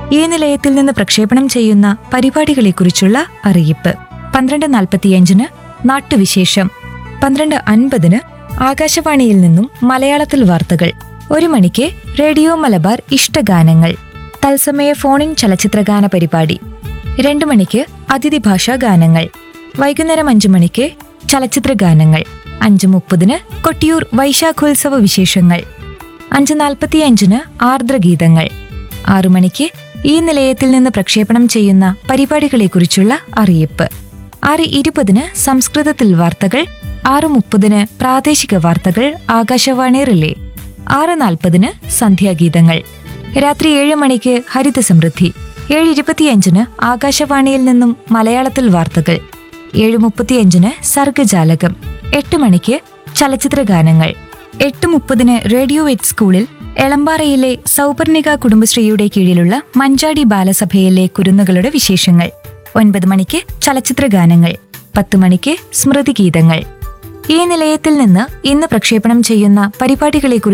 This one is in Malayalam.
ഈ നിലയത്തിൽ നിന്ന് പ്രക്ഷേപണം ചെയ്യുന്ന പരിപാടികളെക്കുറിച്ചുള്ള അറിയിപ്പ് പന്ത്രണ്ട് നാൽപ്പത്തിയഞ്ചിന് നാട്ടുവിശേഷം പന്ത്രണ്ട് അൻപതിന് ആകാശവാണിയിൽ നിന്നും മലയാളത്തിൽ വാർത്തകൾ ഒരു മണിക്ക് റേഡിയോ മലബാർ ഇഷ്ടഗാനങ്ങൾ തത്സമയ ഫോണിൻ ചലച്ചിത്രഗാന പരിപാടി രണ്ടു മണിക്ക് അതിഥി ഭാഷാ ഗാനങ്ങൾ വൈകുന്നേരം അഞ്ചു മണിക്ക് ചലച്ചിത്ര ഗാനങ്ങൾ അഞ്ചു മുപ്പതിന് കൊട്ടിയൂർ വൈശാഖോത്സവ വിശേഷങ്ങൾ അഞ്ച് നാൽപ്പത്തിയഞ്ചിന് ആർദ്രഗീതങ്ങൾ ആറു മണിക്ക് ഈ നിലയത്തിൽ നിന്ന് പ്രക്ഷേപണം ചെയ്യുന്ന പരിപാടികളെക്കുറിച്ചുള്ള അറിയിപ്പ് ആറ് ഇരുപതിന് സംസ്കൃതത്തിൽ വാർത്തകൾ ആറ് മുപ്പതിന് പ്രാദേശിക വാർത്തകൾ ആകാശവാണി റിലേ ആറ് നാൽപ്പതിന് സന്ധ്യാഗീതങ്ങൾ രാത്രി ഏഴ് മണിക്ക് ഹരിത സമൃദ്ധി ഏഴ് ഇരുപത്തിയഞ്ചിന് ആകാശവാണിയിൽ നിന്നും മലയാളത്തിൽ വാർത്തകൾ ഏഴ് മുപ്പത്തിയഞ്ചിന് സർഗജാലകം എട്ട് മണിക്ക് ചലച്ചിത്ര ഗാനങ്ങൾ എട്ട് മുപ്പതിന് റേഡിയോ എറ്റ് സ്കൂളിൽ എളമ്പാറയിലെ സൗപർണിക കുടുംബശ്രീയുടെ കീഴിലുള്ള മഞ്ചാടി ബാലസഭയിലെ കുരുന്നുകളുടെ വിശേഷങ്ങൾ ഒൻപത് മണിക്ക് ചലച്ചിത്ര ഗാനങ്ങൾ പത്ത് മണിക്ക് സ്മൃതിഗീതങ്ങൾ ഈ നിലയത്തിൽ നിന്ന് ഇന്ന് പ്രക്ഷേപണം ചെയ്യുന്ന പരിപാടികളെക്കുറിച്ച്